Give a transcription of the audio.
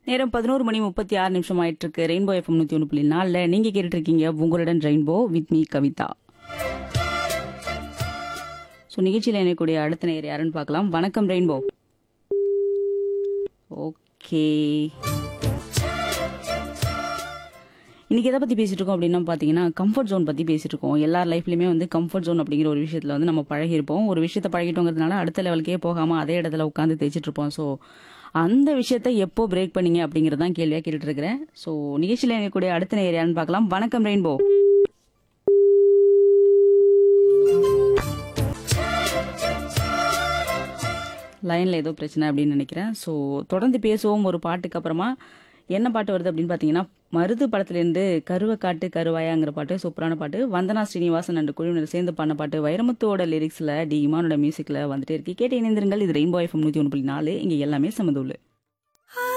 நேரம் பதினோரு மணி முப்பத்தி ஆறு நிமிஷம் ஆயிட்டு இருக்கு ரெயின்போ எஃப்எம் நூத்தி ஒன்று புள்ளி நாலில் நீங்க கேட்டுட்டு இருக்கீங்க உங்களுடன் rainbow with me Kavitha show நிகழ்ச்சியில் இணையக்கூடிய அடுத்த நேர் யாருன்னு பார்க்கலாம் வணக்கம் ரெயின்போ ஓகே இன்னைக்கு எதை பற்றி பேசிட்டு இருக்கோம் அப்படின்னா பார்த்தீங்கன்னா கம்ஃபர்ட் ஜோன் பற்றி பேசிட்டு இருக்கோம் எல்லார் லைஃப்லையுமே வந்து கம்ஃபர்ட் ஜோன் அப்படிங்கிற ஒரு விஷயத்தில் வந்து நம்ம பழகிருப்போம் ஒரு விஷயத்த பழகிட்டோங்கிறதுனால அடுத்த லெவலுக்கே போகாமல் அதே இடத்துல உட்காந்து தேய்ச்சிட்டு இருப்போம் ஸோ அந்த விஷயத்த எப்போ பிரேக் பண்ணீங்க அப்படிங்கிறதான் கேள்வியாக கேட்டுட்டு இருக்கிறேன் ஸோ நிகழ்ச்சியில் இருக்கக்கூடிய அடுத்த நேர் யாருன்னு பார்க்கலாம் வணக்கம் ரெயின்போ லைனில் ஏதோ பிரச்சனை அப்படின்னு நினைக்கிறேன் ஸோ தொடர்ந்து பேசுவோம் ஒரு பாட்டுக்கு அப்புறமா என்ன பாட்டு வருது அப்படின்னு பார்த்தீங்கன்னா மருது படத்துலேருந்து கருவை காட்டு கருவாயாங்கிற பாட்டு சூப்பரான பாட்டு வந்தனா ஸ்ரீனிவாசன் அண்ட் குழுவினர் சேர்ந்து பண்ண பாட்டு வைரமுத்துவோட லிரிக்ஸில் டி இமானோட மியூசிக்கில் வந்துட்டே இருக்கு கேட்டு இணைந்திருங்கள் இது ரெயின்போ எஃப்எம் நூற்றி ஒன்று புள்ளி நாலு இங்கே எல்லாமே சமதுள்ளு